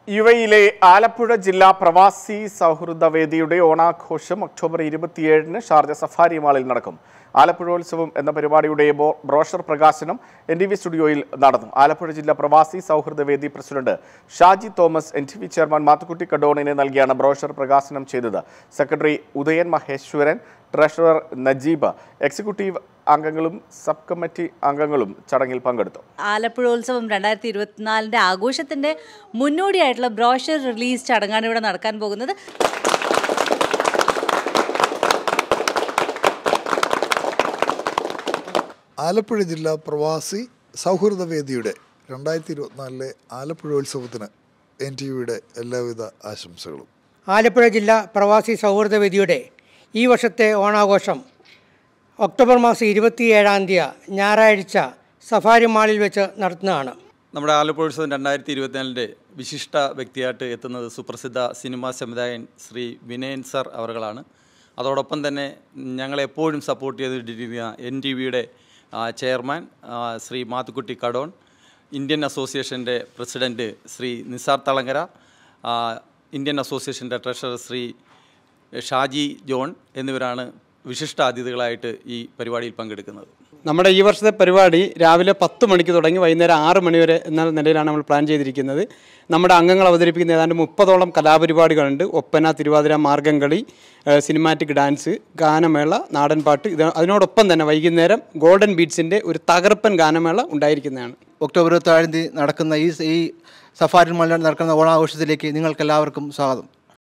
U എയിലെ ആലപ്പുഴ ജില്ലാ പ്രവാസി സൗഹൃദ വേദിയുടെ ഓണാഘോഷം ഒക്ടോബർ ഇരുപത്തിയേഴിന് ഷാർജ സഫാരി മാളിൽ നടക്കും ആലപ്പുഴോത്സവം എന്ന പരിപാടിയുടെ ബോ- ബ്രോഷർ പ്രകാശനം എൻ ടി വി സ്റ്റുഡിയോയിൽ നടന്നു ആലപ്പുഴ ജില്ലാ പ്രവാസി സൗഹൃദ വേദി president Shaji Thomas N T V chairman Mathukutty കഡോണിനെ നൽകിയാണ് ബ്രോഷർ പ്രകാശനം ചെയ്തത് secretary Udayan Maheswaran treasurer Najeeb executive അംഗങ്ങളും സബ് കമ്മിറ്റി അംഗങ്ങളും ചടങ്ങിൽ പങ്കെടുത്തു ആലപ്പുഴോത്സവം രണ്ടായിരത്തി ഇരുപത്തിനാലിൻ്റെ ആഘോഷത്തിൻ്റെ മുന്നോടിയായിട്ടുള്ള ബ്രോഷർ റിലീസ് ചടങ്ങാണ് ഇവിടെ നടക്കാൻ പോകുന്നത് ആലപ്പുഴ ജില്ലാ പ്രവാസി സൗഹൃദ വേദിയുടെ രണ്ടായിരത്തി ഇരുപത്തിനാലിലെ ആലപ്പുഴ ഉത്സവത്തിന് എൻ ടി വിയുടെ എല്ലാവിധ ആശംസകളും ആലപ്പുഴ ജില്ലാ പ്രവാസി സൗഹൃദ വേദിയുടെ ഈ വർഷത്തെ ഓണാഘോഷം ഒക്ടോബർ മാസം ഇരുപത്തിയേഴാം തീയതി ഞായറാഴ്ച സഫാരി മാളിൽ വെച്ച് നടത്തുന്നതാണ് നമ്മുടെ ആലപ്പുഴ ഉത്സവം രണ്ടായിരത്തി ഇരുപത്തിനാലിൻ്റെ വിശിഷ്ട വ്യക്തിയായിട്ട് എത്തുന്നത് സുപ്രസിദ്ധ സിനിമാ സംവിധായകൻ ശ്രീ വിനയൻ സർ അവറുകളാണ് അതോടൊപ്പം തന്നെ ഞങ്ങളെപ്പോഴും സപ്പോർട്ട് ചെയ്തിട്ടിരിക്കുന്ന എൻ ടി വിയുടെ ചെയർമാൻ ആ, ശ്രീ മാത്തുക്കുട്ടി കടോൺ ഇന്ത്യൻ അസോസിയേഷൻ്റെ പ്രസിഡൻറ്റ് ശ്രീ നിസാർ തളങ്കര ആ, ഇന്ത്യൻ അസോസിയേഷൻ്റെ ട്രഷറർ ശ്രീ ഷാജി ജോൺ എന്നിവരാണ് വിശിഷ്ട അതിഥികളായിട്ട് ഈ പരിപാടിയിൽ പങ്കെടുക്കുന്നത് നമ്മുടെ ഈ വർഷത്തെ പരിപാടി രാവിലെ പത്ത് മണിക്ക് തുടങ്ങി വൈകുന്നേരം ആറ് മണി വരെ എന്ന നിലയിലാണ് നമ്മൾ പ്ലാൻ ചെയ്തിരിക്കുന്നത് നമ്മുടെ അംഗങ്ങൾ അവതരിപ്പിക്കുന്ന ഏതാണ്ട് മുപ്പതോളം കലാപരിപാടികളുണ്ട് ഒപ്പന തിരുവാതിര മാർഗംകളി ഏഹ് സിനിമാറ്റിക് ഡാൻസ് ഗാനമേള നാടൻപാട്ട് ഇത് അതിനോടൊപ്പം തന്നെ വൈകുന്നേരം ഗോൾഡൻ ബീറ്റ്സിൻ്റെ ഒരു തകർപ്പൻ ഗാനമേള ഉണ്ടായിരിക്കുന്നതാണ് ഒക്ടോബർ ഇരുപത്തേഴാം തീയതി നടക്കുന്ന ഈ ഈ സഫാരി മല നടക്കുന്ന ഓണാഘോഷത്തിലേക്ക് നിങ്ങൾക്കെല്ലാവർക്കും സ്വാഗതം